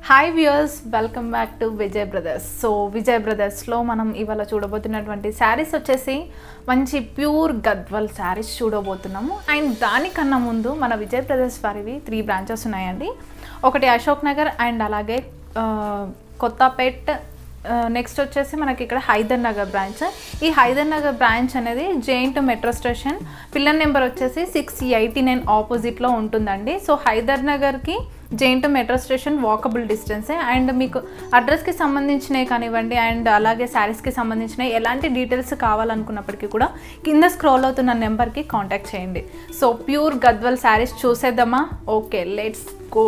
hi viewers welcome back to Vijay brothers so Vijay బ్రదర్స్లో మనం ఇవాళ చూడబోతున్నటువంటి శారీస్ వచ్చేసి మంచి ప్యూర్ గద్వాల్ శారీస్ చూడబోతున్నాము అండ్ దానికన్నా ముందు మన విజయ్ బ్రదర్స్ వారివి త్రీ బ్రాంచెస్ ఉన్నాయండి ఒకటి అశోక్ నగర్ అండ్ అలాగే ఆ, కొత్తపేట్ నెక్స్ట్ వచ్చేసి మనకి ఇక్కడ హైదర్ నగర్ బ్రాంచ్ ఈ హైదర్ నగర్ బ్రాంచ్ అనేది giant metro station pillar number వచ్చేసి సిక్స్ ఎయిటీ నైన్ ఆపోజిట్లో ఉంటుందండి సో హైదర్ నగర్కి జెయింట్ మెట్రో స్టేషన్ వాకబుల్ డిస్టెన్సే అండ్ మీకు అడ్రస్కి సంబంధించినవి కానివ్వండి అండ్ అలాగే శారీస్కి సంబంధించినవి ఎలాంటి డీటెయిల్స్ కావాలనుకున్నప్పటికీ కూడా కింద స్క్రోల్ అవుతున్న నెంబర్కి కాంటాక్ట్ చేయండి సో ప్యూర్ గద్వల్ శారీస్ చూసేద్దామా okay let's go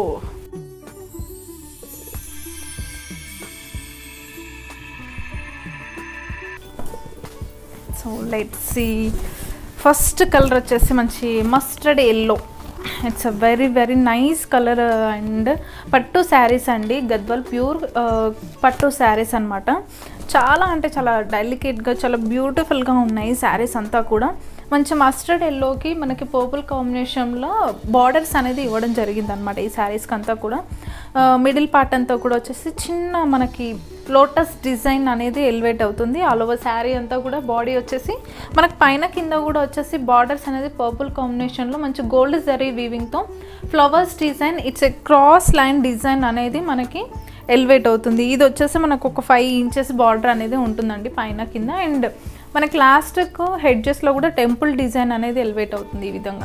so let see first colour వచ్చేసి మంచి mustard yellow it's a very very nice colour and pattu saris అండి గద్వాల్ ప్యూర్ పట్టు శారీస్ అనమాట చాలా అంటే చాలా డెలికేట్గా చాలా బ్యూటిఫుల్గా ఉన్నాయి శారీస్ అంతా కూడా మంచి మస్టర్డ్ ఎల్లోకి మనకి పర్పుల్ కాంబినేషన్లో బార్డర్స్ అనేది ఇవ్వడం జరిగింది అనమాట ఈ శారీస్కి అంతా కూడా మిడిల్ పార్ట్ అంతా కూడా వచ్చేసి చిన్న మనకి లోటస్ డిజైన్ అనేది ఎలివేట్ అవుతుంది ఆల్ ఓవర్ శారీ అంతా కూడా బాడీ వచ్చేసి మనకు పైన కింద కూడా వచ్చేసి బార్డర్స్ అనేది పర్పుల్ కాంబినేషన్లో మంచి గోల్డ్ జరీ వీవింగ్తో flowers design it's a cross line design అనేది మనకి ఎలివేట్ అవుతుంది ఇది వచ్చేసి మనకు ఒక ఫైవ్ ఇంచెస్ బార్డర్ అనేది ఉంటుందండి పైన కింద అండ్ మనకి లాస్ట్కు హెడ్జెస్లో కూడా టెంపుల్ డిజైన్ అనేది ఎలివేట్ అవుతుంది ఈ విధంగా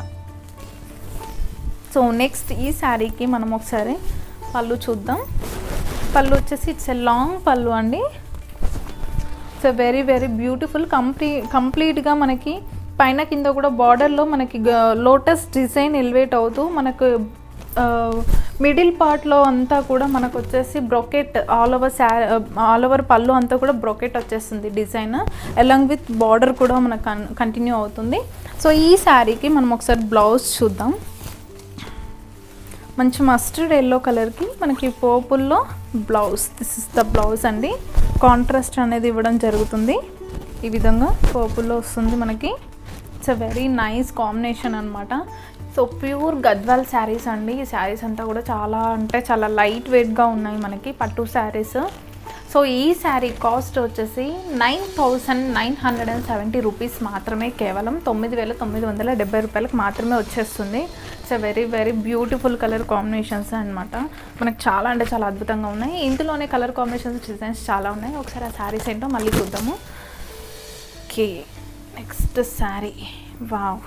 సో నెక్స్ట్ ఈ శారీకి మనం ఒకసారి పళ్ళు చూద్దాం పళ్ళు వచ్చేసి ఇట్స్ ఎ లాంగ్ పళ్ళు అండి it's a very very beautiful కంప్లీ కంప్లీట్గా మనకి పైన కింద కూడా బార్డర్లో మనకి లోటస్ డిజైన్ ఎలివేట్ అవుతూ మనకు మిడిల్ పార్ట్లో అంతా కూడా మనకు వచ్చేసి brocade all over sari all over pallu అంతా కూడా బ్రొకెట్ వచ్చేస్తుంది డిజైన్ అలాంగ్ విత్ బార్డర్ కూడా మనకు కంటిన్యూ అవుతుంది సో ఈ శారీకి మనం ఒకసారి బ్లౌజ్ చూద్దాం మంచి మస్టర్డ్ ఎల్లో కలర్కి మనకి పోపుల్లో blouse this is the blouse అండి కాంట్రాస్ట్ అనేది ఇవ్వడం జరుగుతుంది ఈ విధంగా పోపుల్లో వస్తుంది మనకి it's a very nice combination అనమాట సో ప్యూర్ గద్వాల్ శారీస్ అండి ఈ శారీస్ అంతా కూడా చాలా అంటే చాలా లైట్ వెయిట్గా ఉన్నాయి మనకి పట్టు శారీస్ సో ఈ శారీ కాస్ట్ వచ్చేసి nine thousand nine hundred and seventy rupees మాత్రమే కేవలం తొమ్మిది వేల తొమ్మిది వందల డెబ్బై రూపాయలకు మాత్రమే వచ్చేస్తుంది it's a very very beautiful colour combinations అనమాట మనకు చాలా అంటే చాలా అద్భుతంగా ఉన్నాయి ఇందులోనే కలర్ కాంబినేషన్స్ డిజైన్స్ చాలా ఉన్నాయి ఒకసారి ఆ శారీస్ ఏంటో మళ్ళీ చూద్దాము okay next sari wow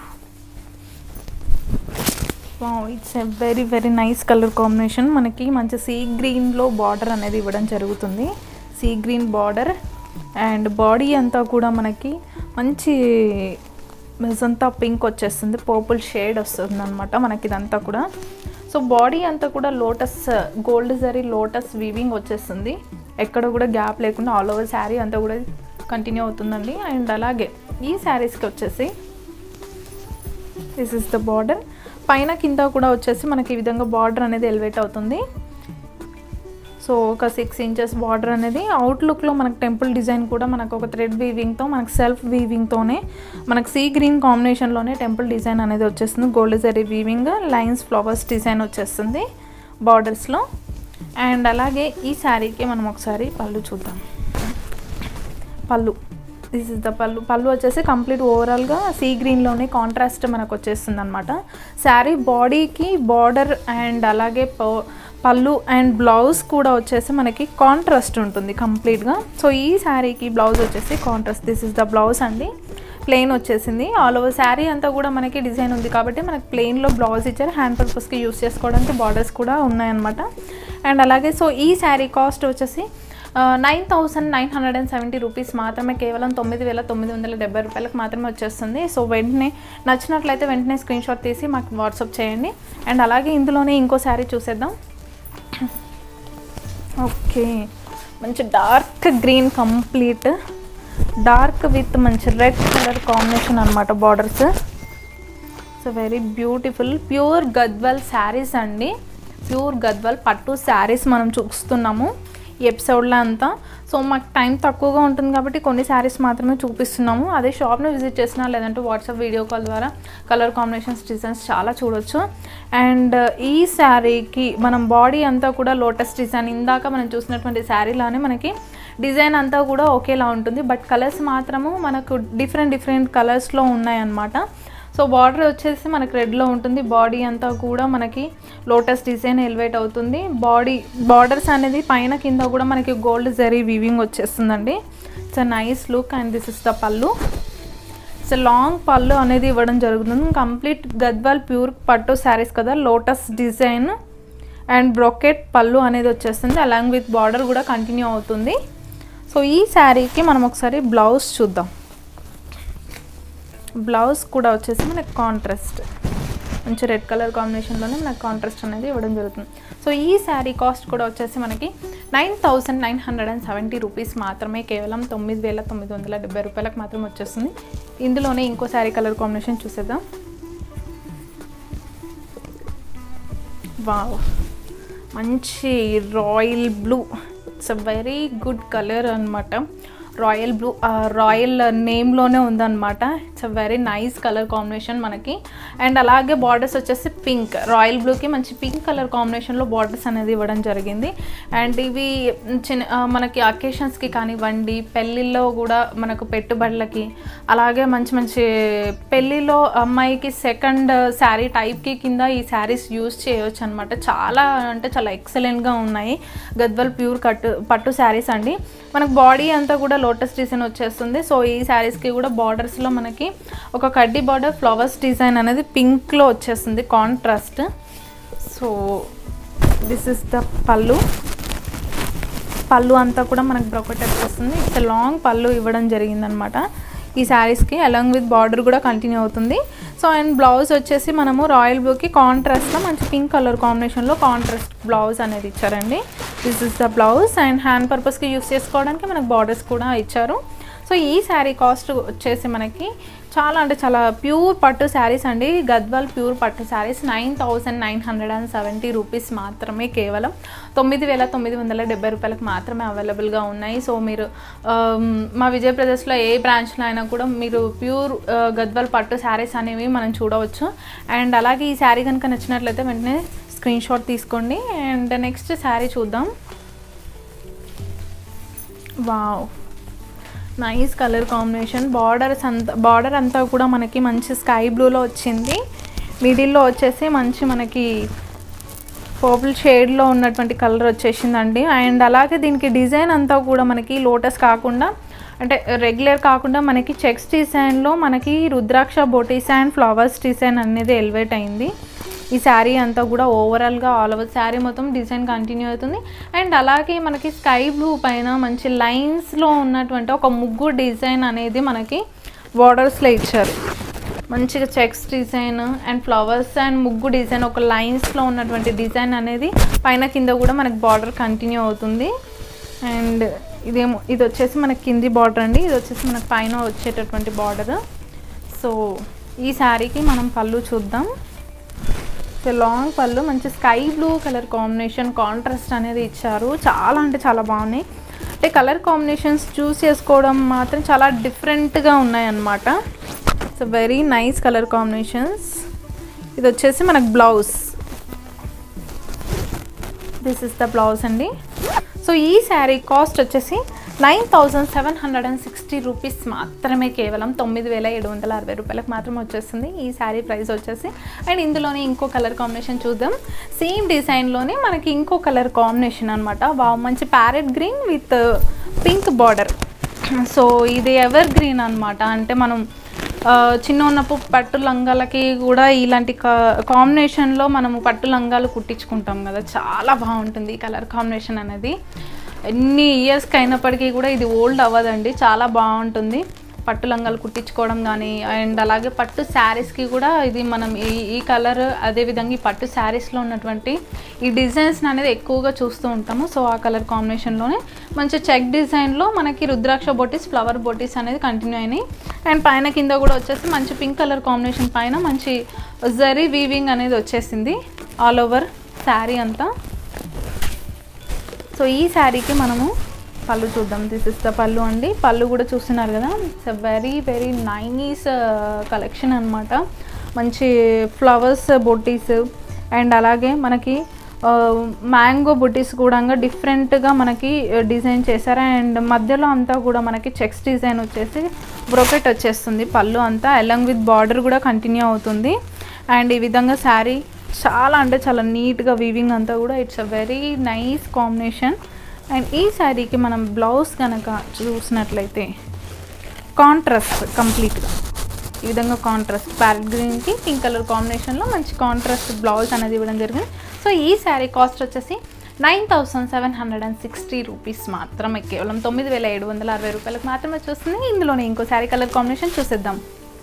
wow it's a very very nice colour combination మనకి మంచి సీ గ్రీన్లో బార్డర్ అనేది ఇవ్వడం జరుగుతుంది sea green border and body అంతా కూడా మనకి మంచి మెజంతా పింక్ వచ్చేస్తుంది పర్పుల్ షేడ్ వస్తుంది అనమాట మనకి ఇదంతా కూడా సో బాడీ అంతా కూడా lotus gold zari lotus weaving వచ్చేస్తుంది ఎక్కడ కూడా గ్యాప్ లేకుండా ఆల్ ఓవర్ శారీ అంతా కూడా కంటిన్యూ అవుతుందండి అండ్ అలాగే ఈ శారీస్కి వచ్చేసి దిస్ ఇస్ ద బార్డర్ పైన కింద కూడా వచ్చేసి మనకి ఈ విధంగా బార్డర్ అనేది ఎలివేట్ అవుతుంది సో ఒక సిక్స్ ఇంచెస్ బార్డర్ అనేది అవుట్లుక్లో మనకు టెంపుల్ డిజైన్ కూడా మనకు ఒక థ్రెడ్ వీవింగ్తో మనకు సెల్ఫ్ వీవింగ్తోనే మనకు సీ గ్రీన్ కాంబినేషన్లోనే టెంపుల్ డిజైన్ అనేది వచ్చేస్తుంది gold zari weaving lines flowers design వచ్చేస్తుంది బార్డర్స్లో అండ్ అలాగే ఈ శారీకి మనం ఒకసారి పళ్ళు చూద్దాం పళ్ళు దిస్ ఇస్ ద పళ్ళు పళ్ళు వచ్చేసి కంప్లీట్ ఓవరాల్గా సీ గ్రీన్లోనే కాంట్రాస్ట్ మనకు వచ్చేస్తుంది అనమాట శారీ బాడీకి బార్డర్ అండ్ అలాగే ప- పళ్ళు అండ్ బ్లౌజ్ కూడా వచ్చేసి మనకి కాంట్రాస్ట్ ఉంటుంది కంప్లీట్గా సో ఈ శారీకి బ్లౌజ్ వచ్చేసి contrast this is the blouse అండి ప్లెయిన్ వచ్చేసింది ఆల్ ఓవర్ శారీ అంతా కూడా మనకి డిజైన్ ఉంది కాబట్టి మనకి ప్లెయిన్లో బ్లౌజ్ ఇచ్చారు హ్యాండ్ పర్పస్కి యూస్ చేసుకోవడానికి బార్డర్స్ కూడా ఉన్నాయన్నమాట అండ్ అలాగే సో ఈ శారీ కాస్ట్ వచ్చేసి nine thousand nine hundred and seventy rupees మాత్రమే కేవలం తొమ్మిది వేల తొమ్మిది వందల డెబ్బై రూపాయలకు మాత్రమే వచ్చేస్తుంది సో వెంటనే నచ్చినట్లయితే వెంటనే స్క్రీన్ షాట్ తీసి మాకు వాట్సాప్ చేయండి అండ్ అలాగే ఇందులోనే ఇంకో శారీ చూసేద్దాం ఓకే మంచి dark green complete dark with మంచి రెడ్ కలర్ కాంబినేషన్ అనమాట borders so very beautiful pure Gadwal saris అండి ప్యూర్ గద్వాల్ పట్టు శారీస్ మనం చూస్తున్నాము ఈ ఎపిసోడ్లో అంతా సో మాకు టైం తక్కువగా ఉంటుంది కాబట్టి కొన్ని శారీస్ మాత్రమే చూపిస్తున్నాము అదే షాప్ని విజిట్ చేసినా లేదంటే వాట్సాప్ వీడియో కాల్ ద్వారా కలర్ కాంబినేషన్స్ డిజైన్స్ చాలా చూడొచ్చు అండ్ ఈ శారీకి మనం బాడీ అంతా కూడా లోటస్ డిజైన్ ఇందాక మనం చూసినటువంటి శారీలానే మనకి డిజైన్ అంతా కూడా ఒకేలా ఉంటుంది బట్ కలర్స్ మాత్రము మనకు డిఫరెంట్ డిఫరెంట్ కలర్స్లో ఉన్నాయన్నమాట సో బార్డర్ వచ్చేసి మనకి రెడ్లో ఉంటుంది బాడీ అంతా కూడా మనకి లోటస్ డిజైన్ ఎలివేట్ అవుతుంది బాడీ బార్డర్స్ అనేది పైన కింద కూడా మనకి గోల్డ్ జరీ వీవింగ్ వచ్చేస్తుందండి it's a nice look and this is the pallu it's long pallu అనేది ఇవ్వడం జరుగుతుంది కంప్లీట్ గద్వాల్ ప్యూర్ పట్టు శారీస్ కదా lotus design and brocade pallu అనేది వచ్చేస్తుంది అలాంగ్ విత్ బార్డర్ కూడా కంటిన్యూ అవుతుంది సో ఈ శారీకి మనం ఒకసారి బ్లౌజ్ చూద్దాం బ్లౌజ్ కూడా వచ్చేసి మనకి కాంట్రాస్ట్ మంచి రెడ్ కలర్ కాంబినేషన్లోనే మనకి కాంట్రాస్ట్ అనేది ఇవ్వడం జరుగుతుంది సో ఈ శారీ కాస్ట్ కూడా వచ్చేసి మనకి nine thousand nine hundred and seventy rupees మాత్రమే కేవలం తొమ్మిది వేల తొమ్మిది వందల డెబ్బై రూపాయలకు మాత్రం వచ్చేస్తుంది ఇందులోనే ఇంకో శారీ కలర్ కాంబినేషన్ చూసేద్దాం వావ్ మంచి royal blue it's a very good colour అనమాట రాయల్ బ్లూ రాయల్ నేమ్లోనే ఉందన్నమాట it's a very nice colour combination మనకి అండ్ అలాగే బార్డర్స్ వచ్చేసి పింక్ రాయల్ బ్లూకి మంచి పింక్ కలర్ కాంబినేషన్లో బార్డర్స్ అనేది ఇవ్వడం జరిగింది అండ్ ఇవి చిన్న ఆ, మనకి అకేషన్స్కి కానివ్వండి పెళ్ళిళ్ళలో కూడా మనకు పెట్టుబడులకి అలాగే మంచి మంచి పెళ్ళిలో అమ్మాయికి సెకండ్ శారీ టైప్కి కింద ఈ శారీస్ యూస్ చేయవచ్చు అనమాట చాలా అంటే చాలా ఎక్సలెంట్గా ఉన్నాయి గద్వల్ ప్యూర్ కట్టు పట్టు శారీస్ అండి మనకు బాడీ అంతా కూడా లోటస్ డిజైన్ వచ్చేస్తుంది సో ఈ శారీస్కి కూడా బార్డర్స్లో మనకి ఒక కడ్డీ బార్డర్ ఫ్లవర్స్ డిజైన్ అనేది పింక్లో వచ్చేస్తుంది contrast so this is the pallu pallu అంతా కూడా మనకు బ్రొకెట్ వస్తుంది ఇట్స్ లాంగ్ పళ్ళు ఇవ్వడం జరిగిందనమాట ఈ శారీస్కి అలాంగ్ విత్ బార్డర్ కూడా కంటిన్యూ అవుతుంది సో అండ్ బ్లౌజ్ వచ్చేసి మనము రాయల్ బ్లూకి కాంట్రాస్ట్లో మంచి పింక్ కలర్ కాంబినేషన్లో కాంట్రాస్ట్ బ్లౌజ్ అనేది ఇచ్చారండి this is the blouse and hand పర్పస్కి యూస్ చేసుకోవడానికి మనకు బార్డర్స్ కూడా ఇచ్చారు సో ఈ శారీ కాస్ట్ వచ్చేసి మనకి చాలా అంటే చాలా ప్యూర్ పట్టు శారీస్ అండి గద్వాల్ ప్యూర్ పట్టు saris nine thousand nine hundred and seventy rupees మాత్రమే కేవలం తొమ్మిది వేల తొమ్మిది వందల డెబ్బై రూపాయలకు మాత్రమే అవైలబుల్గా ఉన్నాయి సో మీరు ఆమ్, మా విజయ్ బ్రదర్స్లో ఏ బ్రాంచ్లో అయినా కూడా మీరు ప్యూర్ ఆ, గద్వాల్ పట్టు శారీస్ అనేవి మనం చూడవచ్చు అండ్ అలాగే ఈ శారీ కనుక నచ్చినట్లయితే వెంటనే స్క్రీన్ షాట్ తీసుకోండి అండ్ నెక్స్ట్ శారీ చూద్దాం wow nice colour combination borders అంతా బార్డర్ అంతా కూడా మనకి మంచి స్కై బ్లూలో వచ్చింది మిడిల్లో వచ్చేసి మంచి మనకి పర్పుల్ షేడ్లో ఉన్నటువంటి కలర్ వచ్చేసిందండి అండ్ అలాగే దీనికి డిజైన్ అంతా కూడా మనకి లోటస్ కాకుండా అంటే రెగ్యులర్ కాకుండా మనకి చెక్స్ డిజైన్లో మనకి రుద్రాక్ష బొటీస్ అండ్ ఫ్లవర్స్ డిజైన్ అనేది ఎలివేట్ అయింది ఈ శారీ అంతా కూడా ఓవరాల్గా ఆల్ ఓవర్ శారీ మొత్తం డిజైన్ కంటిన్యూ అవుతుంది అండ్ అలాగే మనకి స్కై బ్లూ పైన మంచి లైన్స్లో ఉన్నటువంటి ఒక ముగ్గు డిజైన్ అనేది మనకి బార్డర్స్లో ఇచ్చారు మంచిగా checks design and flowers and ముగ్గు డిజైన్ ఒక లైన్స్లో ఉన్నటువంటి డిజైన్ అనేది పైన కింద కూడా మనకి బార్డర్ కంటిన్యూ అవుతుంది అండ్ ఇదేమో ఇది వచ్చేసి మనకి కింది బార్డర్ అండి ఇది వచ్చేసి మనకి పైన వచ్చేటటువంటి బార్డర్ సో ఈ శారీకి మనం పళ్ళు చూద్దాం సో లాంగ్ పళ్ళు మంచి sky blue colour combination contrast అనేది ఇచ్చారు చాలా అంటే చాలా బాగున్నాయి అంటే కలర్ కాంబినేషన్స్ చూస్ చేసుకోవడం మాత్రం చాలా డిఫరెంట్గా ఉన్నాయన్నమాట so very nice colour combinations ఇది వచ్చేసి మనకు blouse this is the blouse అండి సో ఈ శారీ కాస్ట్ వచ్చేసి nine thousand seven hundred and sixty rupees మాత్రమే కేవలం తొమ్మిది వేల ఏడు వందల అరవై రూపాయలకు మాత్రమే వచ్చేస్తుంది ఈ శారీ ప్రైస్ వచ్చేసి అండ్ ఇందులోనే ఇంకో కలర్ కాంబినేషన్ చూద్దాం సేమ్ డిజైన్లోనే మనకి ఇంకో కలర్ కాంబినేషన్ అనమాట వా మంచి parrot green with pink border so ఇది ఎవర్ గ్రీన్ అనమాట అంటే మనం ఆ, చిన్న ఉన్నప్పుడు పట్టు లంగాలకి కూడా ఇలాంటి కాంబినేషన్లో మనము పట్టు లంగాలు కుట్టించుకుంటాం కదా చాలా బాగుంటుంది ఈ కలర్ కాంబినేషన్ అనేది ఎన్ని ఇయర్స్కి అయినప్పటికీ కూడా ఇది ఓల్డ్ అవ్వదండి చాలా బాగుంటుంది పట్టు లంగాలు కుట్టించుకోవడం కానీ అండ్ అలాగే పట్టు శారీస్కి కూడా ఇది మనం ఈ ఈ కలర్ అదేవిధంగా ఈ పట్టు శారీస్లో ఉన్నటువంటి ఈ డిజైన్స్ అనేది ఎక్కువగా చూస్తూ ఉంటాము సో ఆ కలర్ కాంబినేషన్లోనే మంచి చెక్ డిజైన్లో మనకి రుద్రాక్ష బొటీస్ ఫ్లవర్ బొటీస్ అనేది కంటిన్యూ అయినాయి అండ్ పైన కింద కూడా వచ్చేసి మంచి పింక్ కలర్ కాంబినేషన్ పైన మంచి జరీ వీవింగ్ అనేది వచ్చేసింది ఆల్ ఓవర్ శారీ అంతా సో ఈ శారీకి మనము పళ్ళు చూద్దాం దిస్ ఇస్ ద పళ్ళు అండి పళ్ళు కూడా చూస్తున్నారు కదా it's a very very nice collection అనమాట మంచి ఫ్లవర్స్ బొట్టీస్ అండ్ అలాగే మనకి మ్యాంగో బుటీస్ కూడా డిఫరెంట్గా మనకి డిజైన్ చేశారు అండ్ మధ్యలో అంతా కూడా మనకి చెక్స్ డిజైన్ వచ్చేసి బ్రోకెట్ వచ్చేస్తుంది పళ్ళు అంతా అలాంగ్ విత్ బార్డర్ కూడా కంటిన్యూ అవుతుంది అండ్ ఈ విధంగా శారీ చాలా అంటే చాలా నీట్గా వీవింగ్ అంతా కూడా it's a very nice combination and ఈ శారీకి మనం బ్లౌజ్ కనుక చూసినట్లయితే కాంట్రాస్ట్ కంప్లీట్గా ఈ విధంగా కాంట్రాస్ట్ ప్యారెట్ గ్రీన్కి పింక్ కలర్ కాంబినేషన్లో మంచి కాంట్రాస్ట్ బ్లౌజ్ అనేది ఇవ్వడం జరిగింది సో ఈ శారీ కాస్ట్ వచ్చేసి nine thousand seven hundred and sixty rupees మాత్రమే కేవలం తొమ్మిది వేల ఏడు వందల అరవై రూపాయలకు మాత్రమే చూస్తుంది ఇందులోనే ఇంకో శారీ కలర్ కాంబినేషన్ చూసేద్దాం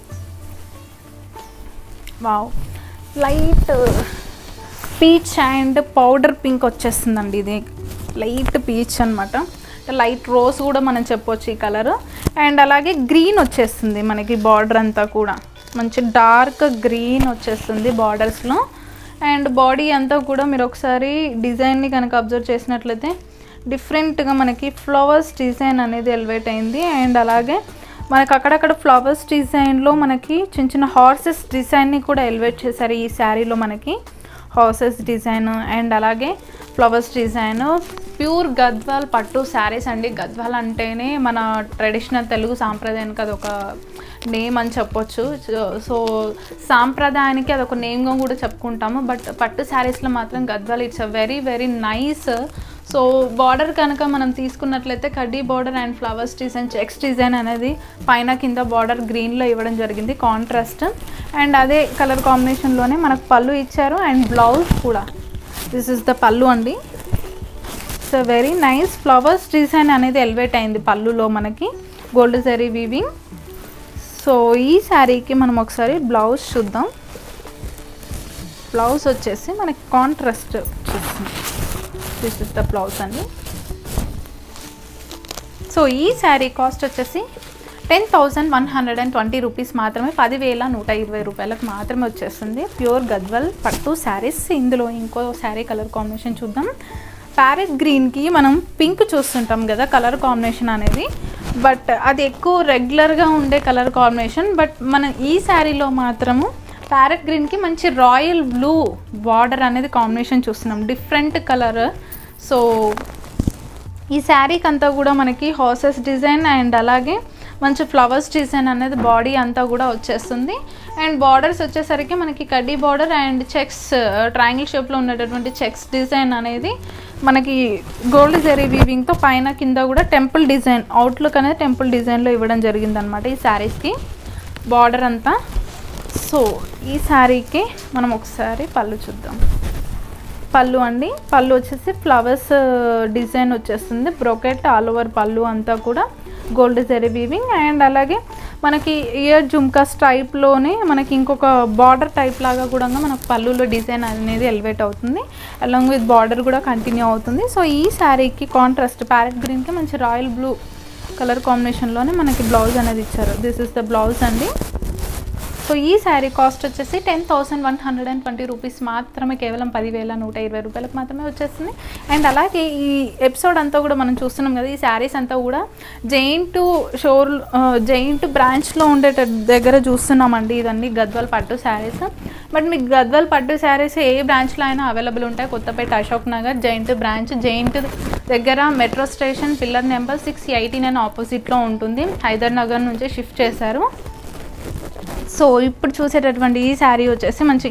wow light peach and powder pink వచ్చేస్తుందండి ఇది లైట్ పీచ్ అనమాట లైట్ రోజ్ కూడా మనం చెప్పొచ్చు ఈ కలర్ అండ్ అలాగే గ్రీన్ వచ్చేస్తుంది మనకి బార్డర్ అంతా కూడా మంచి డార్క్ గ్రీన్ వచ్చేస్తుంది బార్డర్స్లో అండ్ బాడీ అంతా కూడా మీరు ఒకసారి డిజైన్ని కనుక అబ్జర్వ్ చేసినట్లయితే డిఫరెంట్గా మనకి ఫ్లవర్స్ డిజైన్ అనేది ఎలివేట్ అయింది అండ్ అలాగే మనకి అక్కడక్కడ ఫ్లవర్స్ డిజైన్లో మనకి చిన్న చిన్న హార్సెస్ డిజైన్ని కూడా ఎలివేట్ చేశారు ఈ శారీలో మనకి హార్సెస్ డిజైన్ అండ్ అలాగే ఫ్లవర్స్ డిజైన్ ప్యూర్ గద్వాల్ పట్టు శారీస్ అండి గద్వాల్ అంటేనే మన ట్రెడిషనల్ తెలుగు సాంప్రదాయానికి అదొక నేమ్ అని చెప్పొచ్చు సో సాంప్రదాయానికి అదొక నేమ్గా కూడా చెప్పుకుంటాము బట్ పట్టు శారీస్లో మాత్రం Gadwal it's a very very nice so border కనుక మనం తీసుకున్నట్లయితే కడ్డీ border and flowers design checks design అనేది పైన కింద బార్డర్ గ్రీన్లో ఇవ్వడం జరిగింది కాంట్రాస్ట్ అండ్ అదే కలర్ కాంబినేషన్లోనే మనకు పళ్ళు ఇచ్చారు అండ్ బ్లౌజ్ కూడా దిస్ ఇస్ ద పళ్ళు అండి so very nice flowers design అనేది ఎలివేట్ అయింది పళ్ళులో మనకి గోల్డ్ జరీ వీవింగ్ సో ఈ శారీకి మనం ఒకసారి బ్లౌజ్ చూద్దాం బ్లౌజ్ వచ్చేసి మనకి కాంట్రాస్ట్ వచ్చేస్తుంది దిస్ ఇస్ ద బ్లౌజ్ అండి సో ఈ శారీ కాస్ట్ వచ్చేసి ten thousand one hundred and twenty rupees మాత్రమే పదివేల నూట ఇరవై రూపాయలకు మాత్రమే వచ్చేస్తుంది ప్యూర్ గద్వల్ పట్టు శారీస్ ఇందులో ఇంకో శారీ కలర్ కాంబినేషన్ చూద్దాం ప్యారెట్ గ్రీన్కి మనం పింక్ చూస్తుంటాం కదా కలర్ కాంబినేషన్ అనేది బట్ అది ఎక్కువ రెగ్యులర్గా ఉండే కలర్ కాంబినేషన్ బట్ మనం ఈ శారీలో మాత్రము ప్యారెట్ గ్రీన్కి మంచి రాయల్ బ్లూ బార్డర్ అనేది కాంబినేషన్ చూస్తున్నాం డిఫరెంట్ కలర్ సో ఈ శారీకి అంతా కూడా మనకి హార్సెస్ డిజైన్ అండ్ అలాగే మంచి ఫ్లవర్స్ డిజైన్ అనేది బాడీ అంతా కూడా వచ్చేస్తుంది అండ్ బార్డర్స్ వచ్చేసరికి మనకి కడ్డీ బార్డర్ అండ్ చెక్స్ ట్రయాంగిల్ షేప్లో ఉండేటటువంటి చెక్స్ డిజైన్ అనేది మనకి గోల్డ్ జెరీ వీవింగ్తో పైన కింద కూడా టెంపుల్ డిజైన్ అవుట్లుక్ అనేది టెంపుల్ డిజైన్లో ఇవ్వడం జరిగింది అనమాట ఈ శారీస్కి బార్డర్ అంతా సో ఈ శారీకి మనం ఒకసారి పళ్ళు చూద్దాం పళ్ళు అండి పళ్ళు వచ్చేసి ఫ్లవర్స్ డిజైన్ వచ్చేస్తుంది బ్రోకెట్ ఆల్ ఓవర్ పళ్ళు అంతా కూడా గోల్డ్ జెరీ వీవింగ్ అండ్ అలాగే మనకి ఇయర్ జుమ్కాస్ టైప్లోనే మనకి ఇంకొక బార్డర్ టైప్ లాగా కూడా మనకు పళ్ళులో డిజైన్ అనేది ఎలివేట్ అవుతుంది అలాంగ్ విత్ బార్డర్ కూడా కంటిన్యూ అవుతుంది సో ఈ శారీకి కాంట్రాస్ట్ ప్యారెట్ గ్రీన్కి మంచి రాయల్ బ్లూ కలర్ కాంబినేషన్లోనే మనకి బ్లౌజ్ అనేది ఇచ్చారు దిస్ ఇస్ ద బ్లౌజ్ అండి సో ఈ శారీ కాస్ట్ వచ్చేసి ten thousand one hundred and twenty rupees మాత్రమే కేవలం పదివేల నూట ఇరవై రూపాయలకు మాత్రమే వచ్చేస్తుంది అండ్ అలాగే ఈ ఎపిసోడ్ అంతా కూడా మనం చూస్తున్నాం కదా ఈ శారీస్ అంతా కూడా జైన్ టు షోర్ జైన్ టు బ్రాంచ్లో ఉండే దగ్గర చూస్తున్నామండి ఇదన్నీ గద్వాల్ పట్టు శారీస్ బట్ మీకు గద్వాల్ పట్టు శారీస్ ఏ బ్రాంచ్లో అయినా అవైలబుల్ ఉంటాయి కొత్తపేట అశోక్ నగర్ జైంట్ బ్రాంచ్ జైంట్ దగ్గర metro station pillar number six eighty nine ఆపోజిట్లో ఉంటుంది హైదర్ నగర్ నుంచి షిఫ్ట్ చేశారు సో ఇప్పుడు చూసేటటువంటి ఈ శారీ వచ్చేసి మంచి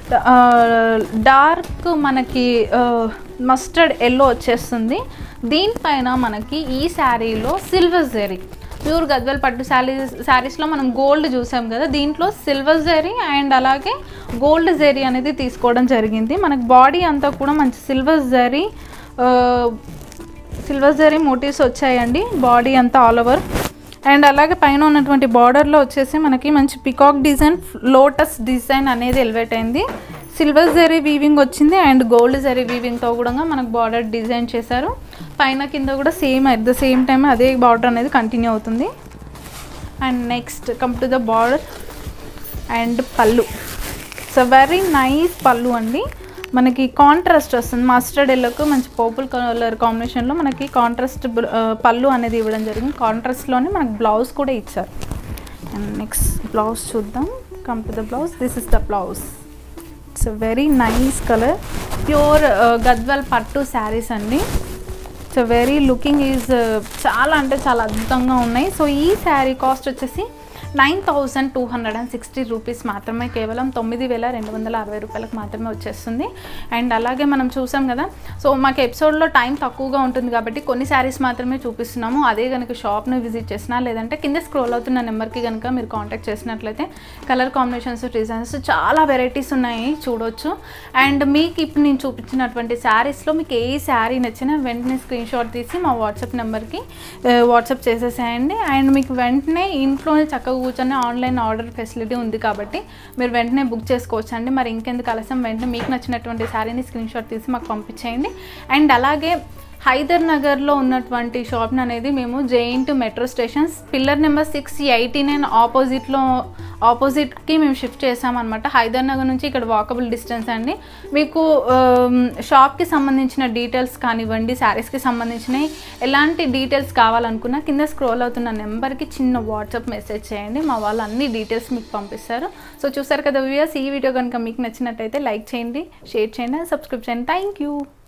డార్క్ మనకి మస్టర్డ్ ఎల్లో వచ్చేస్తుంది దీనిపైన మనకి ఈ శారీలో సిల్వర్ జెరీ ప్యూర్ గద్వల్ పట్టు శారీస్ శారీస్లో మనం గోల్డ్ చూసాం కదా దీంట్లో సిల్వర్ జెరీ అండ్ అలాగే గోల్డ్ జెరీ అనేది తీసుకోవడం జరిగింది మనకి బాడీ అంతా కూడా మంచి silver zari silver zari motifs వచ్చాయండి బాడీ అంతా ఆల్ ఓవర్ అండ్ అలాగే పైన ఉన్నటువంటి బార్డర్లో వచ్చేసి మనకి మంచి పికాక్ డిజైన్ లోటస్ డిజైన్ అనేది ఎలివేట్ అయింది సిల్వర్ జరీ వీవింగ్ వచ్చింది అండ్ గోల్డ్ జరీ వీవింగ్తో కూడా మనకు బార్డర్ డిజైన్ చేశారు పైన కింద కూడా same at the same time అదే బార్డర్ అనేది కంటిన్యూ అవుతుంది and next come to the border and pallu it's a very nice pallu అండి మనకి కాంట్రాస్ట్ వస్తుంది మస్టర్డ్ ఎల్లోకు మంచి పర్పుల్ కలర్ కాంబినేషన్లో మనకి కాంట్రాస్ట్ పళ్ళు అనేది ఇవ్వడం జరిగింది కాంట్రాస్ట్లోనే మనకి బ్లౌజ్ కూడా ఇచ్చారు అండ్ నెక్స్ట్ బ్లౌజ్ చూద్దాం come to the blouse this is the blouse it's very nice colour pure Gadwal పట్టు శారీస్ అండి ఇట్స్ వెరీ లుకింగ్ ఈజ్ చాలా అంటే చాలా అద్భుతంగా ఉన్నాయి సో ఈ శారీ కాస్ట్ వచ్చేసి nine thousand two hundred and sixty rupees మాత్రమే కేవలం తొమ్మిది వేల రెండు వందల అరవై రూపాయలకు మాత్రమే వచ్చేస్తుంది అండ్ అలాగే మనం చూసాం కదా సో మాకు ఎపిసోడ్లో టైం తక్కువగా ఉంటుంది కాబట్టి కొన్ని శారీస్ మాత్రమే చూపిస్తున్నాము అదే కనుక షాప్ని విజిట్ చేసినా లేదంటే కింద స్క్రోల్ అవుతున్న నెంబర్కి కనుక మీరు కాంటాక్ట్ చేసినట్లయితే కలర్ కాంబినేషన్స్ డిజైన్స్ చాలా వెరైటీస్ ఉన్నాయి చూడొచ్చు అండ్ మీకు ఇప్పుడు నేను చూపించినటువంటి శారీస్లో మీకు ఏ శారీ నచ్చినా వెంటనే స్క్రీన్ షాట్ తీసి మా వాట్సాప్ నెంబర్కి వాట్సాప్ చేసేసేయండి అండ్ మీకు వెంటనే ఇంట్లోనే చక్కగా కూర్చొని ఆన్లైన్ ఆర్డర్ ఫెసిలిటీ ఉంది కాబట్టి మీరు వెంటనే బుక్ చేసుకోవచ్చు అండి మరి ఇంకెందుకు ఆలస్యం వెంటనే మీకు నచ్చినటువంటి శారీని స్క్రీన్ షాట్ తీసి మాకు పంపించేయండి అండ్ అలాగే హైదర్ నగర్లో ఉన్నటువంటి షాప్ని అనేది మేము JNTU metro stations pillar number six eighty nine ఆపోజిట్లో ఆపోజిట్కి మేము షిఫ్ట్ చేసామన్నమాట హైదర్ నగర్ నుంచి ఇక్కడ వాకబుల్ డిస్టెన్స్ అండి మీకు ఆమ్, షాప్కి సంబంధించిన డీటెయిల్స్ కానివ్వండి శారీస్కి సంబంధించిన ఎలాంటి డీటెయిల్స్ కావాలనుకున్నా కింద స్క్రోల్ అవుతున్న నెంబర్కి చిన్న వాట్సాప్ మెసేజ్ చేయండి మా వాళ్ళు అన్ని డీటెయిల్స్ మీకు పంపిస్తారు సో చూసారు కదా వ్యూయర్స్ ఈ వీడియో కనుక మీకు నచ్చినట్టయితే లైక్ చేయండి షేర్ చేయండి సబ్స్క్రైబ్ చేయండి థ్యాంక్ యూ